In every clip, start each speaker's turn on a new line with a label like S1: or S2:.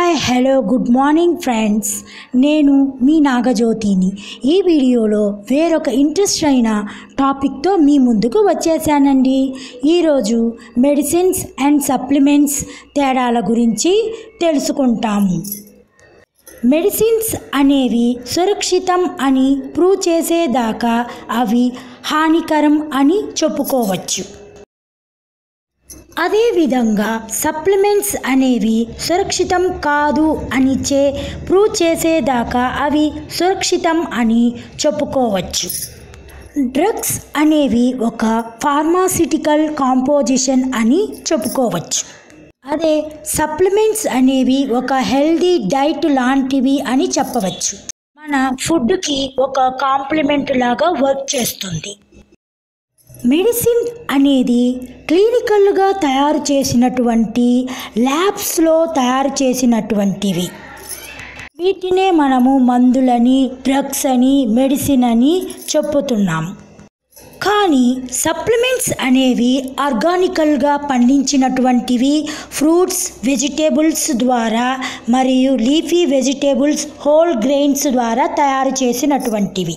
S1: hi hello good morning friends నేను మీ నాగజ్యోతిని ఈ వీడియోలో వేరొక ఇంట్రెస్ట్ అయిన టాపిక్తో మీ ముందుకు వచ్చేసానండి ఈరోజు మెడిసిన్స్ అండ్ సప్లిమెంట్స్ తేడాల గురించి తెలుసుకుంటాము మెడిసిన్స్ అనేవి సురక్షితం అని ప్రూవ్ చేసేదాకా అవి హానికరం అని చెప్పుకోవచ్చు అదేవిధంగా సప్లిమెంట్స్ అనేవి సురక్షితం కాదు అని చే ప్రూవ్ చేసేదాకా అవి సురక్షితం అని చెప్పుకోవచ్చు డ్రగ్స్ అనేవి ఒక ఫార్మాసిటికల్ కాంపోజిషన్ అని చెప్పుకోవచ్చు అదే సప్లిమెంట్స్ అనేవి ఒక హెల్దీ డైట్ లాంటివి అని చెప్పవచ్చు మన ఫుడ్కి ఒక కాంప్లిమెంట్ లాగా వర్క్ చేస్తుంది మెడిసిన్ అనేది క్లినికల్గా తయారు చేసినటువంటి ల్యాబ్స్లో తయారు చేసినటువంటివి వీటినే మనము మందులని డ్రగ్స్ అని మెడిసిన్ అని చెప్పుతున్నాము కానీ సప్లిమెంట్స్ అనేవి ఆర్గానికల్గా పండించినటువంటివి ఫ్రూట్స్ వెజిటేబుల్స్ ద్వారా మరియు లీఫీ వెజిటేబుల్స్ హోల్ గ్రెయిన్స్ ద్వారా తయారు చేసినటువంటివి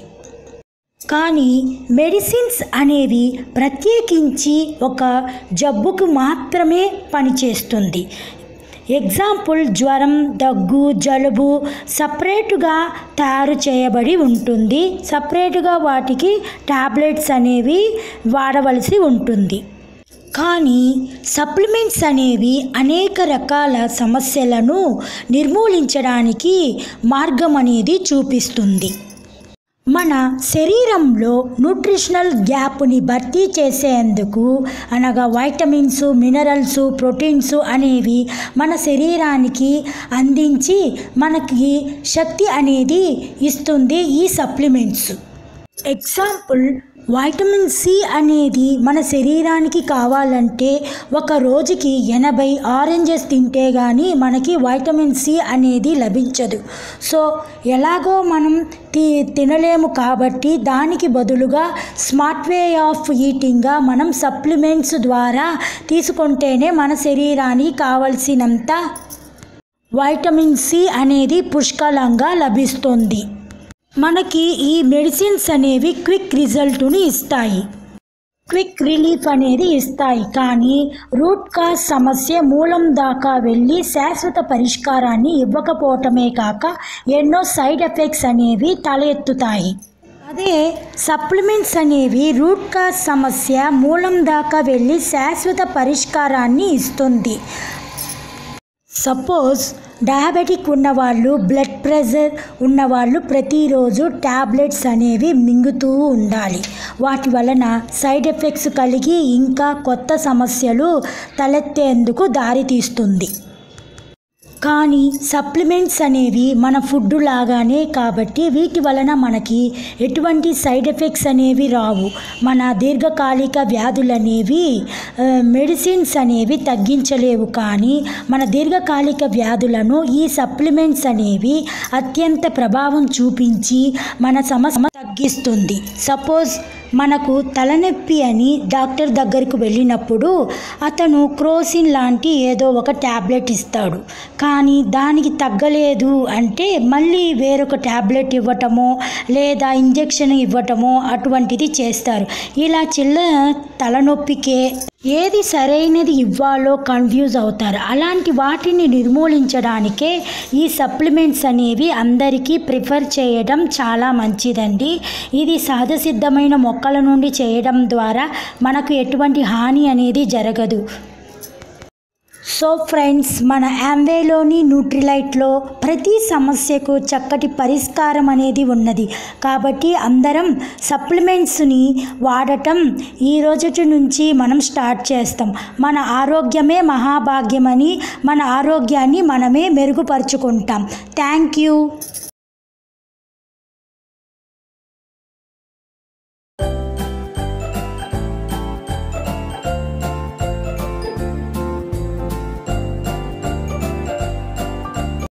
S1: కానీ మెడిసిన్స్ అనేవి ప్రత్యేకించి ఒక జబ్బుకు మాత్రమే పనిచేస్తుంది ఎగ్జాంపుల్ జ్వరం దగ్గు జలుబు సపరేటుగా తయారు చేయబడి ఉంటుంది సపరేటుగా వాటికి టాబ్లెట్స్ అనేవి వాడవలసి ఉంటుంది కానీ సప్లిమెంట్స్ అనేవి అనేక రకాల సమస్యలను నిర్మూలించడానికి మార్గం అనేది చూపిస్తుంది మన శరీరంలో న్యూట్రిషనల్ గ్యాప్ని భర్తీ చేసేందుకు అనగా వైటమిన్స్ మినరల్స్ ప్రోటీన్స్ అనేవి మన శరీరానికి అందించి మనకి శక్తి అనేది ఇస్తుంది ఈ సప్లిమెంట్స్ ఎగ్జాంపుల్ వైటమిన్ సి అనేది మన శరీరానికి కావాలంటే ఒక రోజుకి ఎనభై ఆరెంజెస్ తింటే కానీ మనకి వైటమిన్ సి అనేది లభించదు సో ఎలాగో మనం తి తినలేము కాబట్టి దానికి బదులుగా స్మార్ట్ వే ఆఫ్ ఈటింగ్గా మనం సప్లిమెంట్స్ ద్వారా తీసుకుంటేనే మన శరీరానికి కావలసినంత వైటమిన్ సి అనేది పుష్కలంగా లభిస్తుంది మనకి ఈ మెడిసిన్స్ అనేవి క్విక్ రిజల్ట్ని ఇస్తాయి క్విక్ రిలీఫ్ అనేది ఇస్తాయి కానీ రూట్ కాజ్ సమస్య మూలం దాకా వెళ్ళి శాశ్వత పరిష్కారాన్ని ఇవ్వకపోవటమే కాక ఎన్నో సైడ్ ఎఫెక్ట్స్ అనేవి తల ఎత్తుతాయి అదే సప్లిమెంట్స్ అనేవి రూట్ కాజ్ సమస్య మూలం దాకా వెళ్ళి శాశ్వత పరిష్కారాన్ని ఇస్తుంది సపోజ్ డయాబెటిక్ ఉన్నవాళ్ళు బ్లడ్ ప్రెషర్ ఉన్నవాళ్ళు ప్రతిరోజు ట్యాబ్లెట్స్ అనేవి మింగుతూ ఉండాలి వాటి వలన సైడ్ ఎఫెక్ట్స్ కలిగి ఇంకా కొత్త సమస్యలు తలెత్తేందుకు దారితీస్తుంది కానీ సప్లిమెంట్స్ అనేవి మన ఫుడ్ లాగానే కాబట్టి వీటి వలన మనకి ఎటువంటి సైడ్ ఎఫెక్ట్స్ అనేవి రావు మన దీర్ఘకాలిక వ్యాధులు అనేవి మెడిసిన్స్ అనేవి తగ్గించలేవు కానీ మన దీర్ఘకాలిక వ్యాధులను ఈ సప్లిమెంట్స్ అనేవి అత్యంత ప్రభావం చూపించి మన సమస్య తగ్గిస్తుంది సపోజ్ మనకు తలనొప్పి అని డాక్టర్ దగ్గరకు వెళ్ళినప్పుడు అతను క్రోసిన్ లాంటి ఏదో ఒక ట్యాబ్లెట్ ఇస్తాడు కానీ దానికి తగ్గలేదు అంటే మళ్ళీ వేరొక ట్యాబ్లెట్ ఇవ్వటమో లేదా ఇంజెక్షన్ ఇవ్వటమో అటువంటిది చేస్తారు ఇలా చిల్ల తలనొప్పికే ఏది సరైనది ఇవ్వాలో కన్ఫ్యూజ్ అవుతారు అలాంటి వాటిని నిర్మూలించడానికే ఈ సప్లిమెంట్స్ అనేవి అందరికీ ప్రిఫర్ చేయడం చాలా మంచిదండి ఇది సహజ సిద్ధమైన మొక్కల నుండి చేయడం ద్వారా మనకు ఎటువంటి హాని అనేది జరగదు సో ఫ్రెండ్స్ మన యాంవేలోని న్యూట్రిలైట్లో ప్రతి సమస్యకు చక్కటి పరిష్కారం అనేది ఉన్నది కాబట్టి అందరం సప్లిమెంట్స్ని వాడటం ఈ రోజుటి నుంచి మనం స్టార్ట్ చేస్తాం మన ఆరోగ్యమే మహాభాగ్యమని మన ఆరోగ్యాన్ని మనమే మెరుగుపరుచుకుంటాం థ్యాంక్ యూ